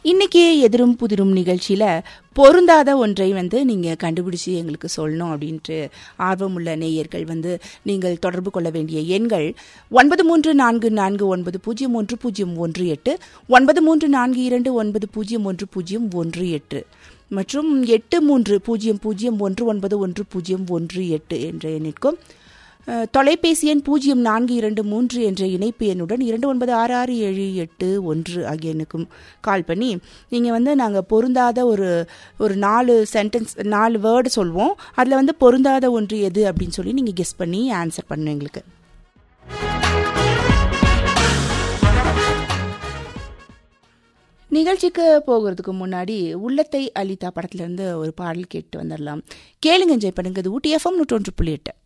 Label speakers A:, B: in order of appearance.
A: இன்னைக்கு எதிரும் புதிரும் நிகழ்ச்சியில பொருந்தாத ஒன்றை வந்து நீங்க கண்டுபிடிச்சு எங்களுக்கு சொல்லணும் அப்படின்ட்டு ஆர்வமுள்ள நேயர்கள் வந்து நீங்கள் தொடர்பு கொள்ள வேண்டிய எண்கள் ஒன்பது மூன்று நான்கு நான்கு ஒன்பது பூஜ்ஜியம் ஒன்று பூஜ்ஜியம் ஒன்று எட்டு ஒன்பது மூன்று நான்கு இரண்டு ஒன்பது பூஜ்ஜியம் ஒன்று பூஜ்ஜியம் ஒன்று எட்டு மற்றும் எட்டு மூன்று பூஜ்ஜியம் பூஜ்ஜியம் ஒன்று ஒன்பது ஒன்று பூஜ்ஜியம் ஒன்று எட்டு என்ற எண்ணிற்கும் அஹ், தொலைபேசி எண் பூஜ்ஜியம் நான்கு இரண்டு மூன்று என்ற இணைப்பு எண்ணுடன் இரண்டு ஒன்பது ஆறு ஆறு ஏழு எட்டு ஒன்று ஆகிய எண்ணுக்கும் கால் பண்ணி நீங்கள் வந்து நாங்கள் பொருந்தாத ஒரு ஒரு நாலு சென்டென்ஸ் நாலு வேர்டு சொல்வோம் அதில் வந்து பொருந்தாத ஒன்று எது அப்படின்னு சொல்லி நீங்கள் கெஸ் பண்ணி ஆன்சர் பண்ணணும் எங்களுக்கு நிகழ்ச்சிக்கு போகிறதுக்கு முன்னாடி உள்ளத்தை அளித்தா படத்துல இருந்து ஒரு பாடல் கேட்டு வந்துடலாம் கேளுங்க என்ஜாய் பண்ணுங்க இது ஊட்டி எஃப்எம் நூற்றொன்று புள்ளி எட்டு